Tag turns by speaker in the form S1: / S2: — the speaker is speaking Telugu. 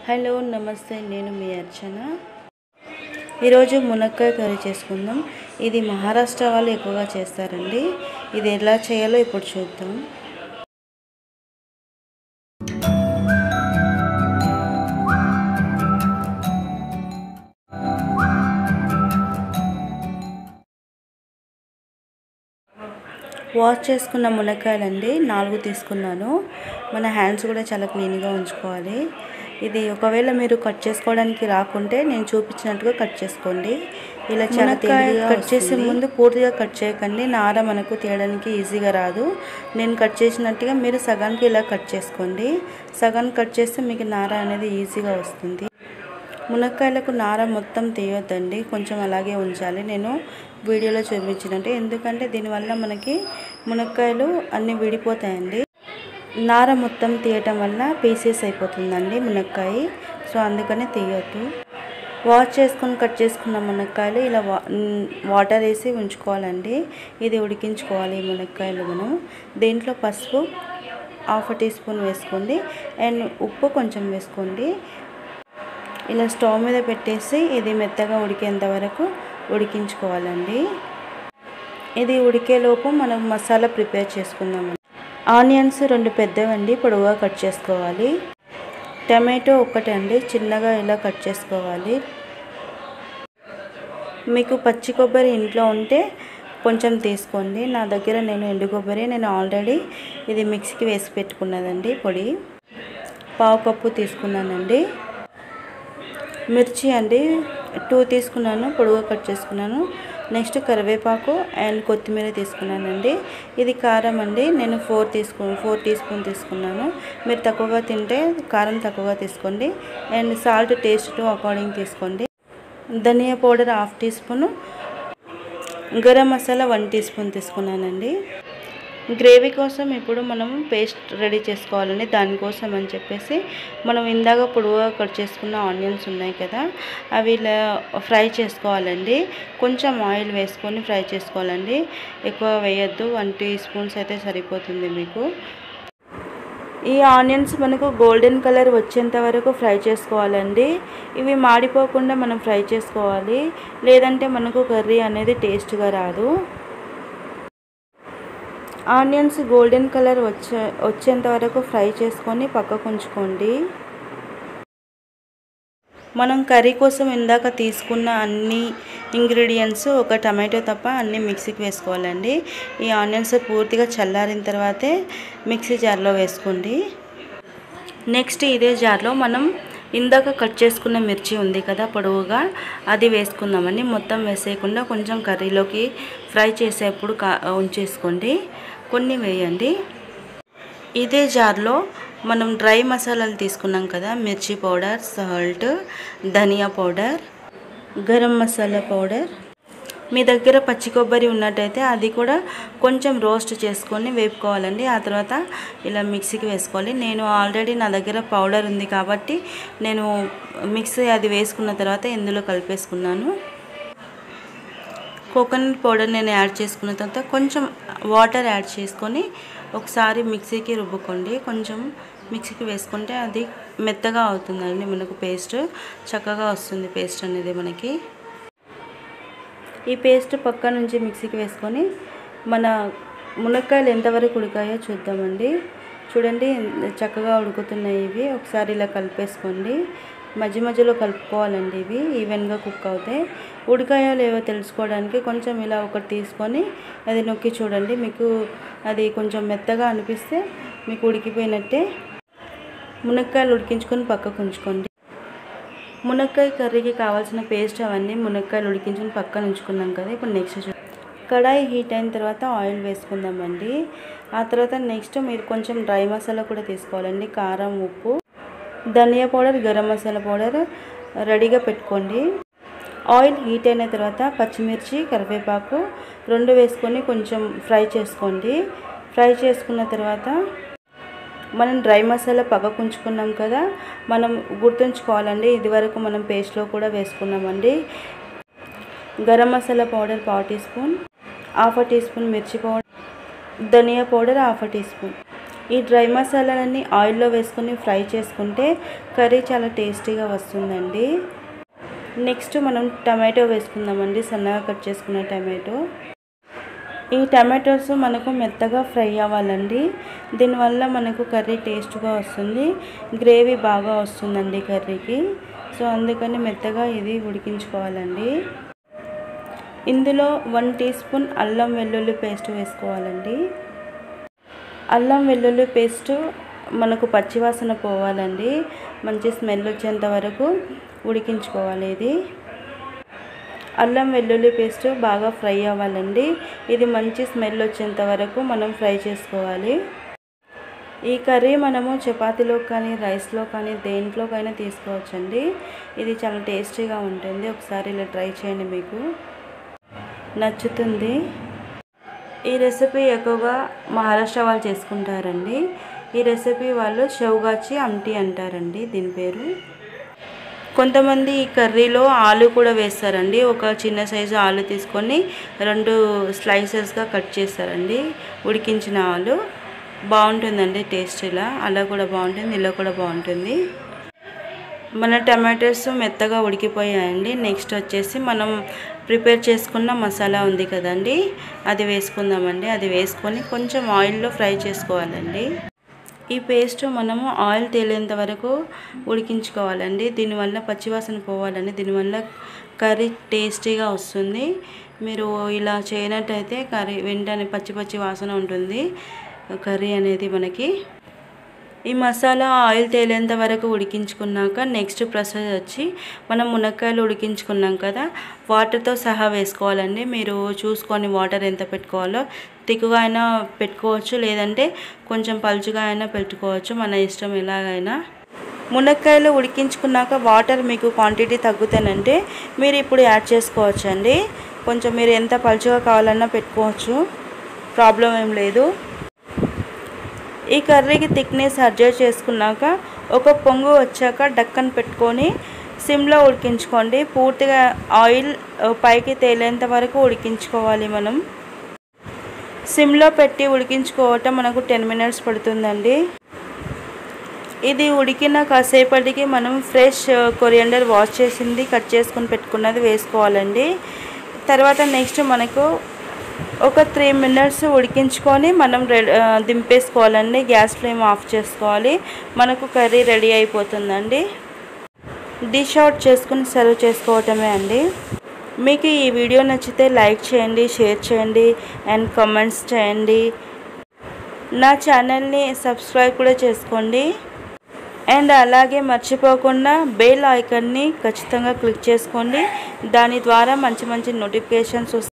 S1: హలో నమస్తే నేను మీ అర్చన ఈరోజు మునక్కాయ కర్రీ చేసుకుందాం ఇది మహారాష్ట్ర వాళ్ళు ఎక్కువగా చేస్తారండి ఇది ఎలా చేయాలో ఇప్పుడు చూద్దాం వాష్ చేసుకున్న మునక్కాయలండి నాలుగు తీసుకున్నాను మన హ్యాండ్స్ కూడా చాలా క్లీన్గా ఉంచుకోవాలి ఇది ఒకవేళ మీరు కట్ చేసుకోవడానికి రాకుంటే నేను చూపించినట్టుగా కట్ చేసుకోండి ఇలా చాలా తేలిగ్గా కట్ చేసే ముందు పూర్తిగా కట్ చేయకండి నార మనకు తీయడానికి ఈజీగా రాదు నేను కట్ చేసినట్టుగా మీరు సగానికి ఇలా కట్ చేసుకోండి సగానికి కట్ చేస్తే మీకు నార అనేది ఈజీగా వస్తుంది మునక్కాయలకు నార మొత్తం తీయొద్దండి కొంచెం అలాగే ఉంచాలి నేను వీడియోలో చూపించినట్టు ఎందుకంటే దీనివల్ల మనకి మునక్కాయలు అన్నీ విడిపోతాయండి నార మొత్తం తీయటం వల్ల పీసెస్ అయిపోతుందండి మునక్కాయ సో అందుకనే తీయొద్దు వాష్ చేసుకొని కట్ చేసుకున్న మునక్కాయలు ఇలా వా వాటర్ వేసి ఉంచుకోవాలండి ఇది ఉడికించుకోవాలి ఈ మునక్కాయలు మనం దీంట్లో పసుపు హాఫ్ టీ స్పూన్ వేసుకోండి అండ్ ఉప్పు కొంచెం వేసుకోండి ఇలా స్టవ్ మీద పెట్టేసి ఇది మెత్తగా ఉడికేంత వరకు ఉడికించుకోవాలండి ఇది ఉడికేలోపు మనం మసాలా ప్రిపేర్ చేసుకుందాం ఆనియన్స్ రెండు పెద్దవండి పొడవుగా కట్ చేసుకోవాలి టమాటో ఒకటి అండి చిన్నగా ఇలా కట్ చేసుకోవాలి మీకు పచ్చి కొబ్బరి ఇంట్లో ఉంటే కొంచెం తీసుకోండి నా దగ్గర నేను ఎండు కొబ్బరి నేను ఆల్రెడీ ఇది మిక్సీకి వేసి పెట్టుకున్నదండి పొడి పావు కప్పు తీసుకున్నానండి మిర్చి అండి టూ తీసుకున్నాను పొడుగు కట్ చేసుకున్నాను నెక్స్ట్ కరివేపాకు అండ్ కొత్తిమీర తీసుకున్నానండి ఇది కారం అండి నేను ఫోర్ తీసుకు ఫోర్ టీ స్పూన్ తీసుకున్నాను మీరు తక్కువగా తింటే కారం తక్కువగా తీసుకోండి and salt taste to according తీసుకోండి ధనియా powder half teaspoon garam masala one teaspoon తీసుకున్నానండి గ్రేవీ కోసం ఇప్పుడు మనం పేస్ట్ రెడీ చేసుకోవాలండి దానికోసం అని చెప్పేసి మనం ఇందాక పొడవుగా కట్ చేసుకున్న ఆనియన్స్ ఉన్నాయి కదా అవి ఇలా ఫ్రై చేసుకోవాలండి కొంచెం ఆయిల్ వేసుకొని ఫ్రై చేసుకోవాలండి ఎక్కువ వేయద్దు వన్ టీ స్పూన్స్ అయితే సరిపోతుంది మీకు ఈ ఆనియన్స్ మనకు గోల్డెన్ కలర్ వచ్చేంత వరకు ఫ్రై చేసుకోవాలండి ఇవి మాడిపోకుండా మనం ఫ్రై చేసుకోవాలి లేదంటే మనకు కర్రీ అనేది టేస్ట్గా రాదు ఆనియన్స్ గోల్డెన్ కలర్ వచ్చే వచ్చేంత వరకు ఫ్రై చేసుకొని పక్కకు ఉంచుకోండి మనం కర్రీ కోసం ఇందాక తీసుకున్న అన్ని ఇంగ్రీడియంట్స్ ఒక టమాటో తప్ప అన్నీ మిక్సీకి వేసుకోవాలండి ఈ ఆనియన్స్ పూర్తిగా చల్లారిన తర్వాతే మిక్సీ జార్లో వేసుకోండి నెక్స్ట్ ఇదే జార్లో మనం ఇందాక కట్ చేసుకున్న మిర్చి ఉంది కదా పొడవుగా అది వేసుకుందామని మొత్తం వేసేయకుండా కొంచెం కర్రీలోకి ఫ్రై చేసేప్పుడు కా ఉంచేసుకోండి కొన్ని వేయండి ఇదే జార్లో మనం డ్రై మసాలాలు తీసుకున్నాం కదా మిర్చి పౌడర్ సాల్ట్ ధనియా పౌడర్ గరం మసాలా పౌడర్ మీ దగ్గర పచ్చి కొబ్బరి ఉన్నట్టయితే అది కూడా కొంచెం రోస్ట్ చేసుకొని వేపుకోవాలండి ఆ తర్వాత ఇలా మిక్సీకి వేసుకోవాలి నేను ఆల్రెడీ నా దగ్గర పౌడర్ ఉంది కాబట్టి నేను మిక్సీ అది వేసుకున్న తర్వాత ఇందులో కలిపేసుకున్నాను కోకోనట్ పౌడర్ నేను యాడ్ చేసుకున్న తర్వాత కొంచెం వాటర్ యాడ్ చేసుకొని ఒకసారి మిక్సీకి రుబ్బుకోండి కొంచెం మిక్సీకి వేసుకుంటే అది మెత్తగా అవుతుందండి మనకు పేస్ట్ చక్కగా వస్తుంది పేస్ట్ అనేది మనకి ఈ పేస్ట్ పక్క నుంచి మిక్సీకి వేసుకొని మన మునక్కాయలు ఎంతవరకు ఉడికాయో చూద్దామండి చూడండి చక్కగా ఉడుకుతున్నాయి ఇవి ఒకసారి ఇలా కలిపేసుకోండి మధ్య మధ్యలో కలుపుకోవాలండి ఇవి ఈవెన్గా కుక్ అవుతాయి ఉడికాయో లేవో తెలుసుకోవడానికి కొంచెం ఇలా ఒకటి తీసుకొని అది నొక్కి చూడండి మీకు అది కొంచెం మెత్తగా అనిపిస్తే మీకు ఉడికిపోయినట్టే మునక్కాయలు ఉడికించుకొని పక్కకు ఉంచుకోండి మునక్కాయ కర్రీకి కావాల్సిన పేస్ట్ అవన్నీ మునక్కాయలు ఉడికించుకొని పక్కన ఉంచుకున్నాం కదా ఇప్పుడు నెక్స్ట్ కడాయి హీట్ అయిన తర్వాత ఆయిల్ వేసుకుందామండి ఆ తర్వాత నెక్స్ట్ మీరు కొంచెం డ్రై మసాలా కూడా తీసుకోవాలండి కారం ఉప్పు ధనియా పౌడర్ గరం మసాలా పౌడర్ రెడీగా పెట్టుకోండి ఆయిల్ హీట్ అయిన తర్వాత పచ్చిమిర్చి కరివేపాకు రెండు వేసుకొని కొంచెం ఫ్రై చేసుకోండి ఫ్రై చేసుకున్న తర్వాత మనం డ్రై మసాలా పక్కకు ఉంచుకున్నాం కదా మనం గుర్తుంచుకోవాలండి ఇదివరకు మనం పేస్ట్లో కూడా వేసుకున్నామండి గరం మసాలా పౌడర్ పావు teaspoon half teaspoon మిర్చి పౌడర్ ధనియా పౌడర్ హాఫ్ టీ స్పూన్ ఈ డ్రై మసాలాలన్నీ ఆయిల్లో వేసుకొని ఫ్రై చేసుకుంటే కర్రీ చాలా టేస్టీగా వస్తుందండి నెక్స్ట్ మనం టమాటో వేసుకుందామండి సన్నగా కట్ చేసుకున్న టమాటో ఈ టమాటోస్ మనకు మెత్తగా ఫ్రై అవ్వాలండి దీనివల్ల మనకు కర్రీ టేస్ట్గా వస్తుంది గ్రేవీ బాగా వస్తుందండి కర్రీకి సో అందుకని మెత్తగా ఇది ఉడికించుకోవాలండి ఇందులో వన్ టీ స్పూన్ అల్లం వెల్లుల్లి పేస్ట్ వేసుకోవాలండి అల్లం వెల్లుల్లి పేస్ట్ మనకు పచ్చివాసన పోవాలండి మంచి స్మెల్ వచ్చేంత వరకు ఉడికించుకోవాలి ఇది అల్లం వెల్లుల్లి పేస్ట్ బాగా ఫ్రై అవ్వాలండి ఇది మంచి స్మెల్ వచ్చేంత వరకు మనం ఫ్రై చేసుకోవాలి ఈ కర్రీ మనము చపాతీలో కానీ రైస్లో కానీ దేంట్లోకైనా తీసుకోవచ్చండి ఇది చాలా టేస్టీగా ఉంటుంది ఒకసారి ఇలా ట్రై చేయండి మీకు నచ్చుతుంది ఈ రెసిపీ ఎక్కువగా మహారాష్ట్ర వాళ్ళు చేసుకుంటారండి ఈ రెసిపీ వాళ్ళు షౌగాచి అమ్టి అంటారండి దీని పేరు కొంతమంది ఈ కర్రీలో ఆలు కూడా వేస్తారండి ఒక చిన్న సైజు ఆలు తీసుకొని రెండు స్లైసెస్గా కట్ చేస్తారండి ఉడికించిన ఆలు బాగుంటుందండి టేస్ట్ ఇలా అలా కూడా బాగుంటుంది ఇలా కూడా బాగుంటుంది మన టమాటోస్ మెత్తగా ఉడికిపోయాయండి నెక్స్ట్ వచ్చేసి మనం ప్రిపేర్ చేసుకున్న మసాలా ఉంది కదండి అది వేసుకుందామండి అది వేసుకొని కొంచెం ఆయిల్లో ఫ్రై చేసుకోవాలండి ఈ పేస్ట్ మనము ఆయిల్ తేలేంత వరకు ఉడికించుకోవాలండి దీనివల్ల పచ్చివాసన పోవాలండి దీనివల్ల కర్రీ టేస్టీగా వస్తుంది మీరు ఇలా చేయనట్టయితే కర్రీ వెంటనే పచ్చి పచ్చి వాసన ఉంటుంది కర్రీ అనేది మనకి ఈ మసాలా ఆయిల్ తేలేంత వరకు ఉడికించుకున్నాక నెక్స్ట్ ప్రాసెస్ వచ్చి మనం మునక్కాయలు ఉడికించుకున్నాం కదా వాటర్తో సహా వేసుకోవాలండి మీరు చూసుకొని వాటర్ ఎంత పెట్టుకోవాలో తిక్కుగా అయినా పెట్టుకోవచ్చు లేదంటే కొంచెం పలుచుగా అయినా పెట్టుకోవచ్చు మన ఇష్టం ఎలాగైనా మునక్కాయలు ఉడికించుకున్నాక వాటర్ మీకు క్వాంటిటీ తగ్గుతానంటే మీరు ఇప్పుడు యాడ్ చేసుకోవచ్చు అండి కొంచెం మీరు ఎంత పలుచుగా కావాలన్నా పెట్టుకోవచ్చు ప్రాబ్లం ఏం లేదు ఈ కర్రీకి థిక్నెస్ అడ్జస్ట్ చేసుకున్నాక ఒక పొంగు వచ్చాక డక్కన్ పెట్టుకొని సిమ్లో ఉడికించుకోండి పూర్తిగా ఆయిల్ పైకి తేలేంత వరకు ఉడికించుకోవాలి మనం సిమ్లో పెట్టి ఉడికించుకోవటం మనకు టెన్ మినిట్స్ పడుతుందండి ఇది ఉడికిన కాసేపటికి మనం ఫ్రెష్ కొరియండర్ వాష్ చేసింది కట్ చేసుకుని పెట్టుకున్నది వేసుకోవాలండి తర్వాత నెక్స్ట్ మనకు ఒక త్రీ మినిట్స్ ఉడికించుకొని మనం రెడీ దింపేసుకోవాలండి గ్యాస్ ఫ్లేమ్ ఆఫ్ చేసుకోవాలి మనకు కర్రీ రెడీ అయిపోతుందండి డిష్ అవుట్ చేసుకుని సర్వ్ చేసుకోవటమే అండి మీకు ఈ వీడియో నచ్చితే లైక్ చేయండి షేర్ చేయండి అండ్ కామెంట్స్ చేయండి నా ఛానల్ని సబ్స్క్రైబ్ కూడా చేసుకోండి అండ్ అలాగే మర్చిపోకుండా బెల్ ఐకాన్ని ఖచ్చితంగా క్లిక్ చేసుకోండి దాని ద్వారా మంచి మంచి నోటిఫికేషన్స్